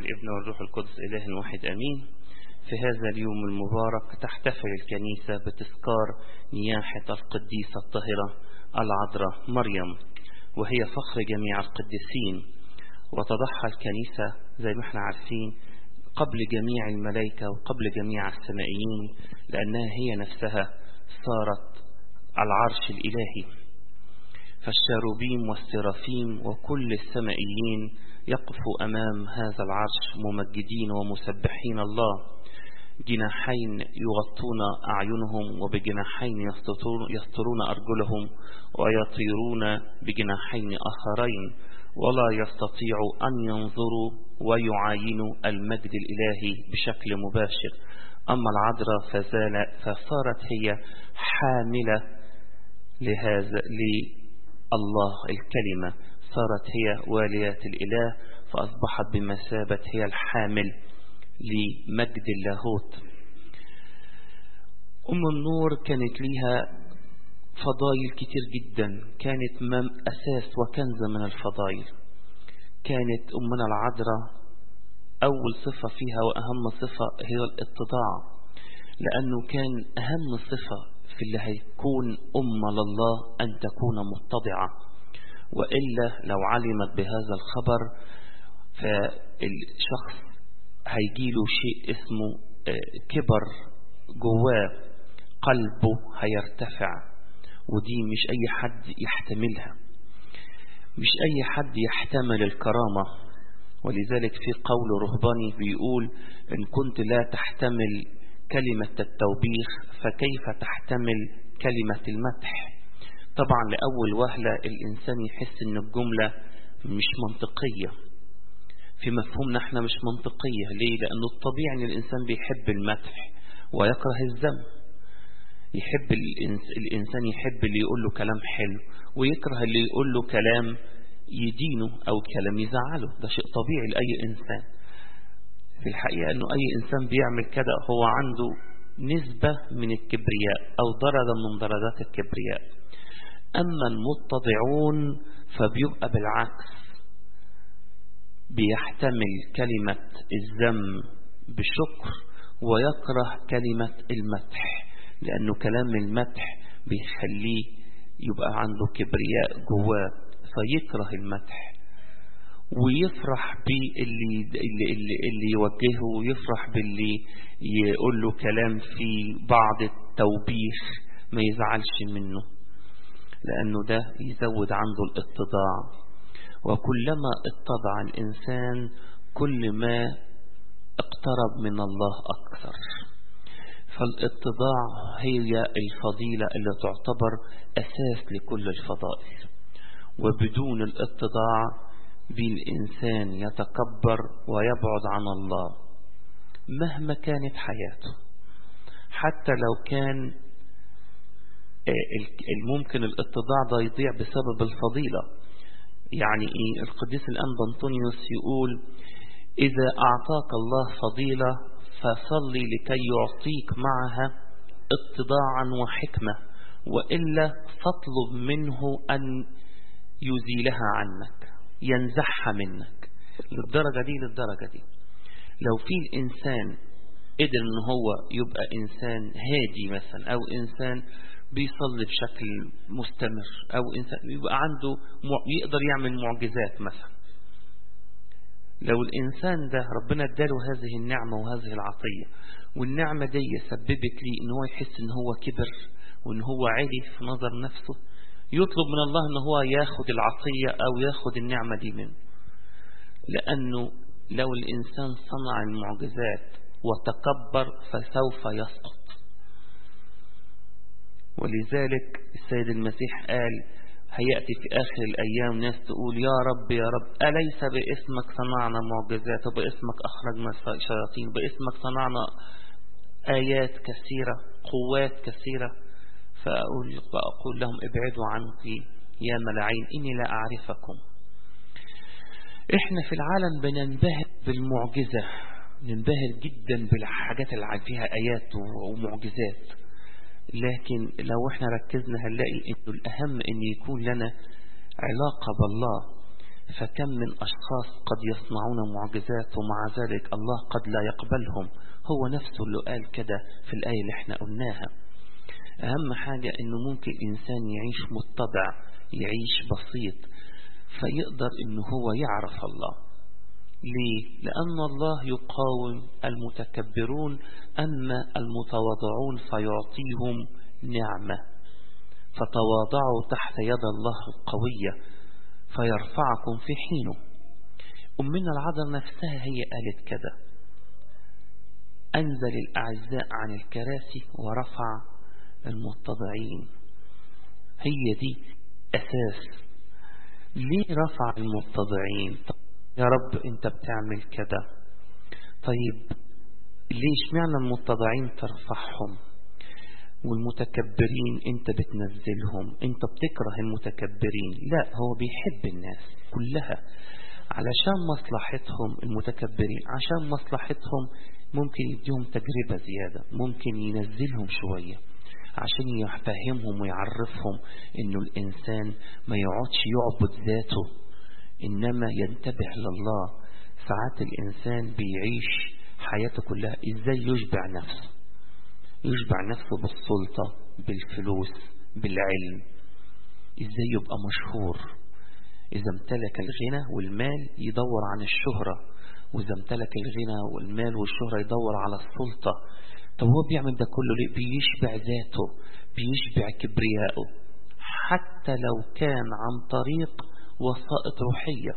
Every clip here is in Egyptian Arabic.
والابن والروح القدس إله واحد أمين في هذا اليوم المبارك تحتفل الكنيسة بتذكار نياحة القديسة الطاهرة العذراء مريم وهي فخر جميع القديسين وتضحى الكنيسة زي ما احنا عارفين قبل جميع الملائكة وقبل جميع السمائيين لأنها هي نفسها صارت العرش الإلهي فالشاروبيم والسرافيم وكل السمائيين يقفوا أمام هذا العرش ممجدين ومسبحين الله جناحين يغطون أعينهم وبجناحين يسترون أرجلهم ويطيرون بجناحين آخرين ولا يستطيعوا أن ينظروا ويعاينوا المجد الإلهي بشكل مباشر أما العذراء فزال فصارت هي حاملة لهذا الله الكلمة صارت هي والية الإله فأصبحت بمثابة هي الحامل لمجد اللاهوت أم النور كانت ليها فضائل كتير جدا كانت مم أساس وكنز من الفضائل كانت أمنا العذراء أول صفة فيها وأهم صفة هي الاتضاع لأنه كان أهم صفة في اللي هيكون أم لله أن تكون متضعة وإلا لو علمت بهذا الخبر فالشخص هيجيله شيء اسمه كبر جواه قلبه هيرتفع ودي مش أي حد يحتملها مش أي حد يحتمل الكرامة ولذلك في قول رهباني بيقول إن كنت لا تحتمل كلمة التوبيخ فكيف تحتمل كلمة المدح طبعا لأول وهلة الإنسان يحس أن الجملة مش منطقية في مفهومنا احنا مش منطقية ليه لأنه الطبيعي أن الإنسان بيحب المدح ويكره الذم يحب الإنسان يحب اللي يقول له كلام حلو ويكره اللي يقول له كلام يدينه أو كلام يزعله ده شيء طبيعي لأي إنسان في الحقيقة أنه أي إنسان بيعمل كده هو عنده نسبة من الكبرياء أو درجة من درجات الكبرياء أما المتضعون فبيبقى بالعكس بيحتمل كلمة الذم بشكر ويكره كلمة المدح لأنه كلام المدح بيخليه يبقى عنده كبرياء جواه فيكره المدح ويفرح باللي اللي اللي اللي يوجهه ويفرح باللي يقول له كلام في بعض التوبيخ ما يزعلش منه لأنه ده يزود عنده الاتضاع وكلما اتضع الإنسان كل ما اقترب من الله أكثر فالاتضاع هي الفضيلة اللي تعتبر أساس لكل الفضائل وبدون الاتضاع بالإنسان يتكبر ويبعد عن الله مهما كانت حياته حتى لو كان الممكن الاتضاع ده يضيع بسبب الفضيلة يعني إيه القديس الأنبا أنطونيوس يقول إذا أعطاك الله فضيلة فصلي لكي يعطيك معها اتضاعا وحكمة وإلا فاطلب منه أن يزيلها عنك ينزعها منك للدرجة دي للدرجة دي لو في الإنسان قدر ان هو يبقى إنسان هادي مثلا أو إنسان بيصلي بشكل مستمر أو إنسان يبقى عنده يقدر يعمل معجزات مثلا لو الإنسان ده ربنا اداله هذه النعمة وهذه العطية والنعمة دي سببت لي ان هو يحس ان هو كبر وان هو عالي في نظر نفسه يطلب من الله ان هو ياخد العطية او ياخد النعمة دي منه لانه لو الانسان صنع المعجزات وتكبر فسوف يسقط ولذلك السيد المسيح قال هيأتي في آخر الأيام ناس تقول يا رب يا رب أليس باسمك صنعنا معجزات وباسمك أخرجنا شياطين باسمك صنعنا آيات كثيرة قوات كثيرة فأقول, فأقول لهم ابعدوا عنك يا ملاعين إني لا أعرفكم إحنا في العالم بننبهر بالمعجزة ننبهر جدا بالحاجات اللي فيها آيات ومعجزات لكن لو احنا ركزنا هنلاقي انه الاهم ان يكون لنا علاقة بالله فكم من أشخاص قد يصنعون معجزات ومع ذلك الله قد لا يقبلهم هو نفسه اللي قال كده في الآية اللي احنا قلناها أهم حاجة أنه ممكن إنسان يعيش متضع يعيش بسيط فيقدر أنه هو يعرف الله ليه؟ لأن الله يقاوم المتكبرون أما المتواضعون فيعطيهم نعمة فتواضعوا تحت يد الله القوية فيرفعكم في حينه أمنا العذر نفسها هي قالت كده أنزل الأعزاء عن الكراسي ورفع المتضعين هي دي أساس ليه رفع المتضعين يا رب انت بتعمل كده طيب ليش معنى المتضعين ترفعهم والمتكبرين انت بتنزلهم انت بتكره المتكبرين لا هو بيحب الناس كلها علشان مصلحتهم المتكبرين عشان مصلحتهم ممكن يديهم تجربة زيادة ممكن ينزلهم شوية عشان يفهمهم ويعرفهم انه الانسان ما يقعدش يعبد ذاته انما ينتبه لله ساعات الانسان بيعيش حياته كلها ازاي يشبع نفسه يشبع نفسه بالسلطة بالفلوس بالعلم ازاي يبقى مشهور اذا امتلك الغنى والمال يدور عن الشهرة واذا امتلك الغنى والمال والشهرة يدور على السلطة طب هو بيعمل ده كله ليه بيشبع ذاته بيشبع كبرياءه حتى لو كان عن طريق وسائط روحية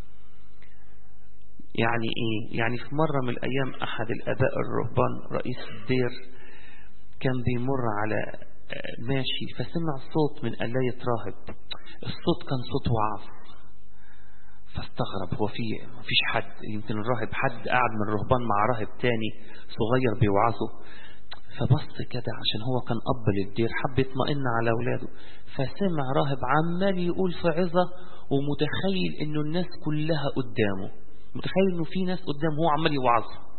يعني ايه يعني في مرة من الايام احد الاباء الرهبان رئيس الدير كان بيمر على ماشي فسمع صوت من قلاية راهب الصوت كان صوت وعظ فاستغرب هو في مفيش حد يمكن الراهب حد قاعد من الرهبان مع راهب تاني صغير بيوعظه فبص كده عشان هو كان أب للدير حب يطمئن على أولاده فسمع راهب عمال يقول في عظة ومتخيل إنه الناس كلها قدامه متخيل إنه في ناس قدامه هو عمال يوعظ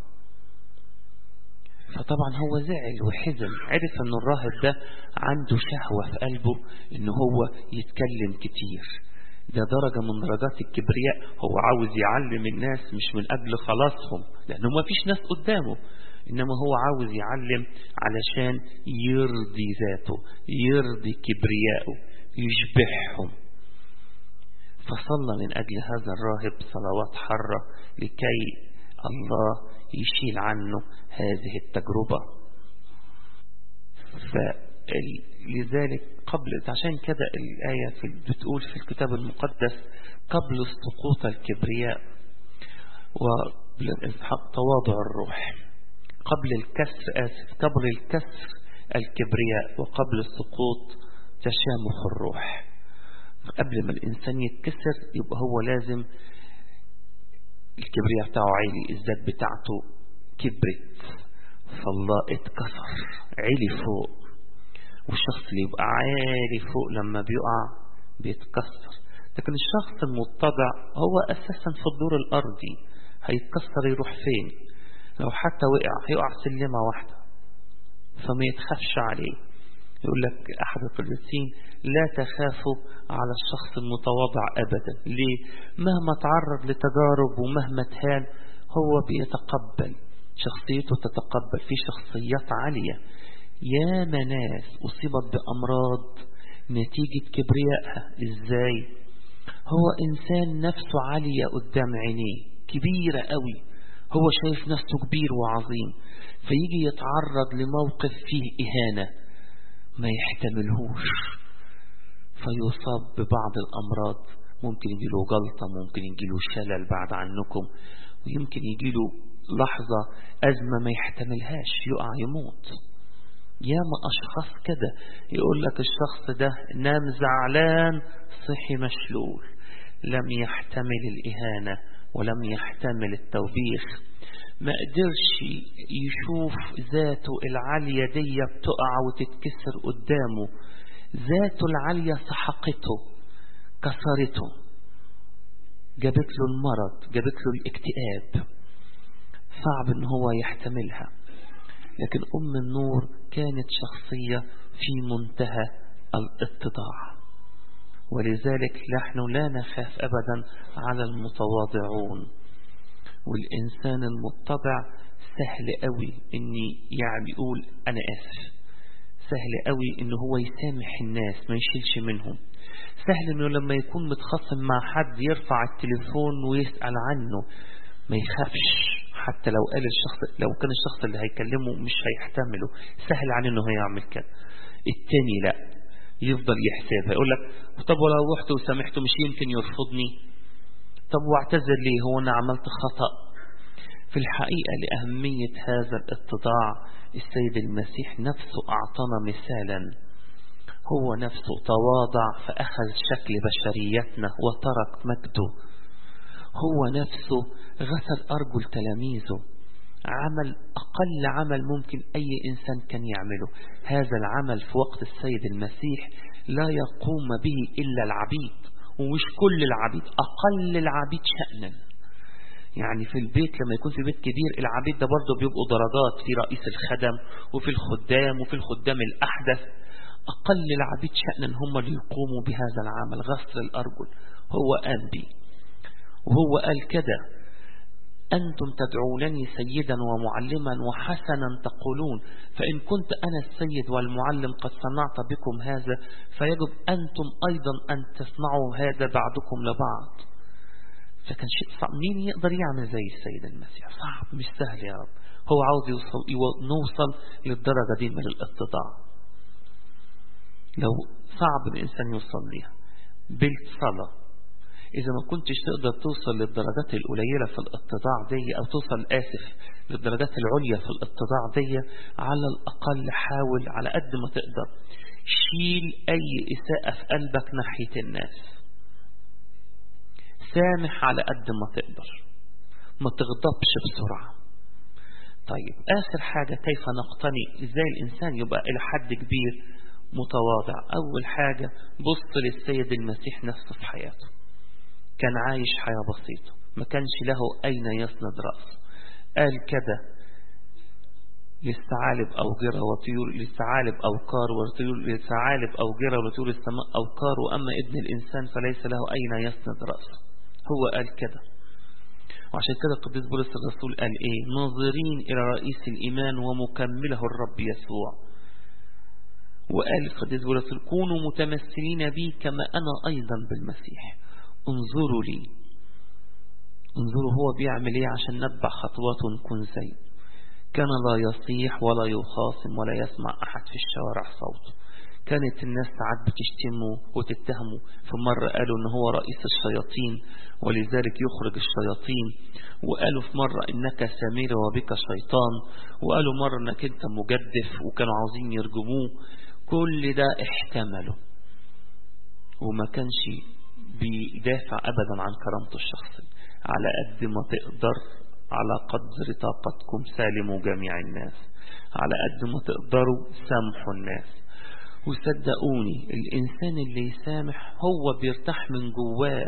فطبعا هو زعل وحزن عرف إنه الراهب ده عنده شهوة في قلبه إنه هو يتكلم كتير ده درجة من درجات الكبرياء هو عاوز يعلم الناس مش من أجل خلاصهم لأنه ما فيش ناس قدامه إنما هو عاوز يعلم علشان يرضي ذاته يرضي كبرياءه يشبعهم فصلى من أجل هذا الراهب صلوات حرة لكي الله يشيل عنه هذه التجربة فلذلك قبل عشان كده الآية في بتقول في الكتاب المقدس قبل سقوط الكبرياء وقبل الإسحاق تواضع الروح قبل الكسر آسف قبل الكسر الكبرياء وقبل السقوط تشامخ الروح قبل ما الإنسان يتكسر يبقى هو لازم الكبرياء بتاعه عالي الذات بتاعته كبرت فالله اتكسر عالي فوق والشخص اللي يبقى عالي فوق لما بيقع بيتكسر لكن الشخص المتضع هو أساسا في الدور الأرضي هيتكسر يروح فين لو حتى وقع هيقع سلمة واحدة فما يتخافش عليه يقول لك أحد القديسين لا تخافوا على الشخص المتواضع أبدا ليه مهما تعرض لتجارب ومهما تهان هو بيتقبل شخصيته تتقبل في شخصيات عالية يا ناس أصيبت بأمراض نتيجة كبريائها إزاي هو إنسان نفسه عالية قدام عينيه كبيرة قوي هو شايف نفسه كبير وعظيم فيجي يتعرض لموقف فيه إهانة ما يحتملهوش فيصاب ببعض الأمراض ممكن يجيله جلطة ممكن يجيله شلل بعد عنكم ويمكن يجيله لحظة أزمة ما يحتملهاش يقع يموت ياما أشخاص كده يقول لك الشخص ده نام زعلان صحي مشلول لم يحتمل الإهانة ولم يحتمل التوبيخ ما قدرش يشوف ذاته العالية دي بتقع وتتكسر قدامه ذاته العالية سحقته كسرته جابت له المرض جابت له الاكتئاب صعب ان هو يحتملها لكن أم النور كانت شخصية في منتهى الاتضاع ولذلك نحن لا نخاف أبدا على المتواضعون والإنسان المتضع سهل قوي إني يعني يقول أنا آسف سهل قوي إنه هو يسامح الناس ما يشيلش منهم سهل إنه لما يكون متخاصم مع حد يرفع التليفون ويسأل عنه ما يخافش حتى لو قال الشخص لو كان الشخص اللي هيكلمه مش هيحتمله سهل عليه انه هيعمل كده التاني لا يفضل يحسبها يقول لك طب ولو رحت وسامحته مش يمكن يرفضني طب واعتذر ليه هو انا عملت خطأ في الحقيقة لأهمية هذا الاتضاع السيد المسيح نفسه أعطانا مثالا هو نفسه تواضع فأخذ شكل بشريتنا وترك مجده هو نفسه غسل أرجل تلاميذه عمل أقل عمل ممكن أي إنسان كان يعمله هذا العمل في وقت السيد المسيح لا يقوم به إلا العبيد ومش كل العبيد أقل العبيد شأنا يعني في البيت لما يكون في بيت كبير العبيد ده برضه بيبقوا درجات في رئيس الخدم وفي الخدام وفي الخدام الأحدث أقل العبيد شأنا هم اللي يقوموا بهذا العمل غسل الأرجل هو قال بي وهو قال كده أنتم تدعونني سيدا ومعلما وحسنا تقولون فإن كنت أنا السيد والمعلم قد صنعت بكم هذا فيجب أنتم أيضا أن تصنعوا هذا بعضكم لبعض فكان شيء صعب مين يقدر يعمل زي السيد المسيح صعب مش سهل يا رب هو عاوز يوصل نوصل للدرجة دي من الاتضاع لو صعب الإنسان يوصل ليها بالصلاة إذا ما كنتش تقدر توصل للدرجات القليلة في الاتضاع دي أو توصل آسف للدرجات العليا في الاتضاع دي على الأقل حاول على قد ما تقدر شيل أي إساءة في قلبك ناحية الناس سامح على قد ما تقدر ما تغضبش بسرعة طيب آخر حاجة كيف نقتني إزاي الإنسان يبقى إلى حد كبير متواضع أول حاجة بص للسيد المسيح نفسه في حياته كان عايش حياة بسيطة ما كانش له أين يسند رأسه قال كده للثعالب أو جرى وطيور للثعالب أو كار وطيور للثعالب أو جرى وطيور السماء أو كار وأما ابن الإنسان فليس له أين يسند رأسه هو قال كده وعشان كده القديس بولس الرسول قال ايه ناظرين الى رئيس الايمان ومكمله الرب يسوع وقال القديس بولس كونوا متمثلين بي كما انا ايضا بالمسيح انظروا لي انظروا هو بيعمل ايه عشان نتبع خطواته ونكون زي كان لا يصيح ولا يخاصم ولا يسمع احد في الشوارع صوته كانت الناس ساعات بتشتمه وتتهمه في مرة قالوا ان هو رئيس الشياطين ولذلك يخرج الشياطين وقالوا في مرة انك سمير وبك شيطان وقالوا مرة انك انت مجدف وكانوا عاوزين يرجموه كل ده احتمله وما كانش بيدافع ابدا عن كرامته الشخصية على قد ما تقدر على قدر طاقتكم سالموا جميع الناس على قد ما تقدروا سامحوا الناس وصدقوني الإنسان اللي يسامح هو بيرتاح من جواه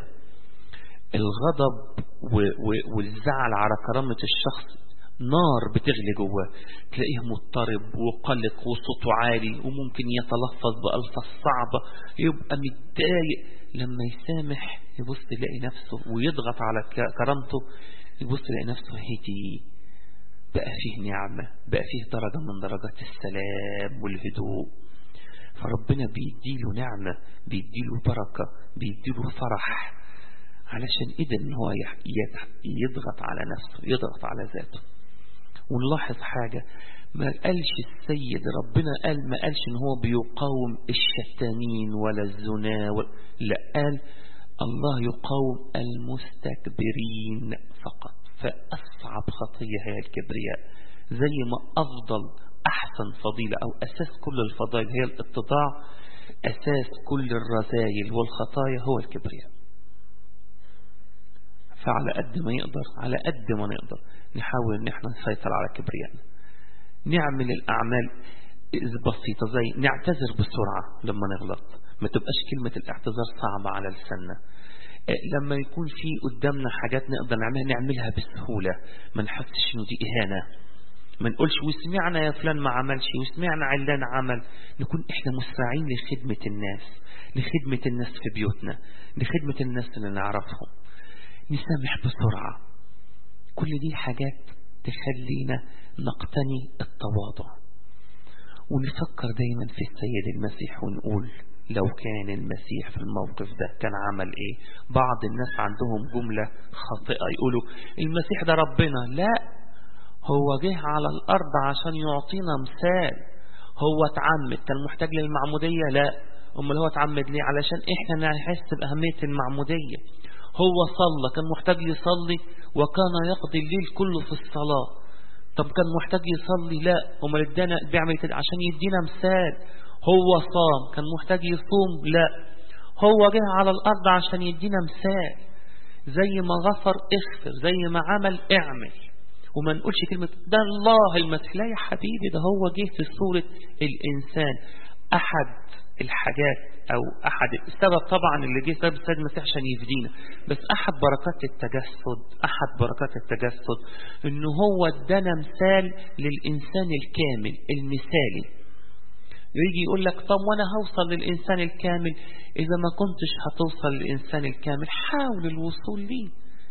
الغضب والزعل على كرامة الشخص نار بتغلي جواه تلاقيه مضطرب وقلق وصوته عالي وممكن يتلفظ بألفاظ صعبة يبقى متضايق لما يسامح يبص يلاقي نفسه ويضغط على كرامته يبص يلاقي نفسه هدي بقى فيه نعمة بقى فيه درجة من درجات السلام والهدوء فربنا بيديله نعمة بيديله بركة بيديله فرح علشان قدر ان هو يضغط على نفسه يضغط على ذاته ونلاحظ حاجة ما قالش السيد ربنا قال ما قالش ان هو بيقاوم الشتانين ولا الزنا ولا لا قال الله يقاوم المستكبرين فقط فأصعب خطية هي الكبرياء زي ما أفضل أحسن فضيلة أو أساس كل الفضائل هي الاتضاع أساس كل الرذائل والخطايا هو الكبرياء فعلى قد ما يقدر على قد ما نقدر نحاول ان احنا نسيطر على كبريائنا نعمل الأعمال بسيطة زي نعتذر بسرعة لما نغلط ما تبقاش كلمة الاعتذار صعبة على لساننا لما يكون في قدامنا حاجات نقدر نعملها نعملها بسهولة ما نحسش انه دي إهانة ما نقولش وسمعنا يا فلان ما عملش وسمعنا علان عمل نكون احنا مسرعين لخدمة الناس لخدمة الناس في بيوتنا لخدمة الناس اللي نعرفهم نسامح بسرعة كل دي حاجات تخلينا نقتني التواضع ونفكر دايما في السيد المسيح ونقول لو كان المسيح في الموقف ده كان عمل ايه بعض الناس عندهم جملة خاطئة يقولوا المسيح ده ربنا لا هو جه على الارض عشان يعطينا مثال هو اتعمد كان محتاج للمعمودية لا امال هو اتعمد ليه علشان احنا نحس باهمية المعمودية هو صلى كان محتاج يصلي وكان يقضي الليل كله في الصلاة طب كان محتاج يصلي لا امال ادانا بيعمل كده عشان يدينا مثال هو صام كان محتاج يصوم لا هو جه على الأرض عشان يدينا مثال زي ما غفر اغفر زي ما عمل اعمل وما نقولش كلمة ده الله المسيح لا يا حبيبي ده هو جه في صورة الإنسان أحد الحاجات أو أحد السبب طبعا اللي جه سبب السيد المسيح عشان يفدينا بس أحد بركات التجسد أحد بركات التجسد إنه هو ادانا مثال للإنسان الكامل المثالي يجي يقول لك طب وانا هوصل للإنسان الكامل إذا ما كنتش هتوصل للإنسان الكامل حاول الوصول ليه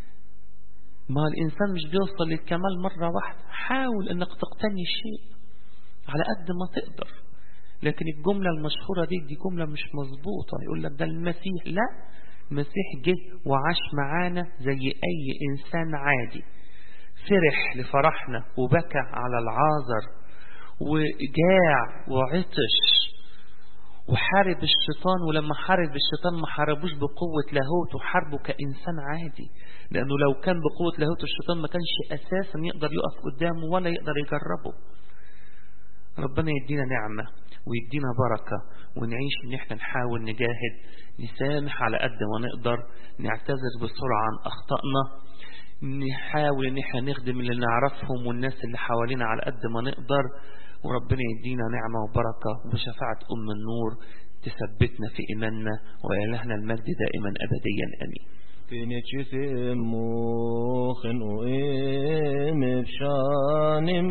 ما الإنسان مش بيوصل للكمال مرة واحدة حاول أنك تقتني شيء على قد ما تقدر لكن الجملة المشهورة دي دي جملة مش مظبوطة يقول لك ده المسيح لا المسيح جه وعاش معانا زي أي إنسان عادي فرح لفرحنا وبكى على العازر وجاع وعطش وحارب الشيطان ولما حارب الشيطان ما حاربوش بقوة لاهوت وحاربه كإنسان عادي لأنه لو كان بقوة لاهوت الشيطان ما كانش أساسا يقدر يقف قدامه ولا يقدر يجربه ربنا يدينا نعمة ويدينا بركة ونعيش ان احنا نحاول نجاهد نسامح على قد ما نقدر نعتذر بسرعة عن أخطائنا نحاول ان احنا نخدم اللي نعرفهم والناس اللي حوالينا على قد ما نقدر وربنا يدينا نعمة وبركة وبشفاعة أم النور تثبتنا في إيماننا وإلهنا المجد دائما أبديا أمين Beni çizim muhin o emir şanim